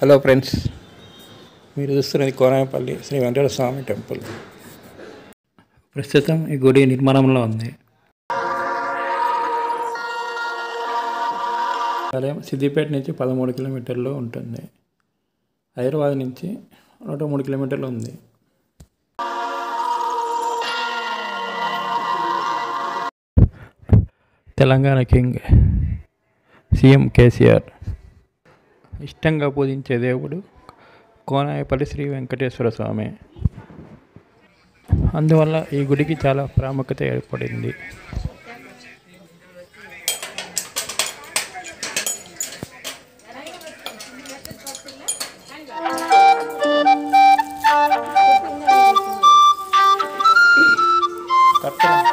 hello friends మీరు చూస్తున్నది Konayapalli Shri Venkateswara Swamy temple ప్రస్తుతం ఈ గుడి నిర్మాణంలో ఉంది ఆలయం సిద్దిపేట నుంచి పదమూడు కిలోమీటర్లు ఉంటుంది హైదరాబాద్ నుంచి నూట మూడు కిలోమీటర్లు ఉంది తెలంగాణ కింగ్ సీఎం కేసీఆర్ ఇష్టంగా పూజించే దేవుడు కోనాయపల్లి శ్రీ వెంకటేశ్వర స్వామి అందువల్ల ఈ గుడికి చాలా ప్రాముఖ్యత ఏర్పడింది కట్టడం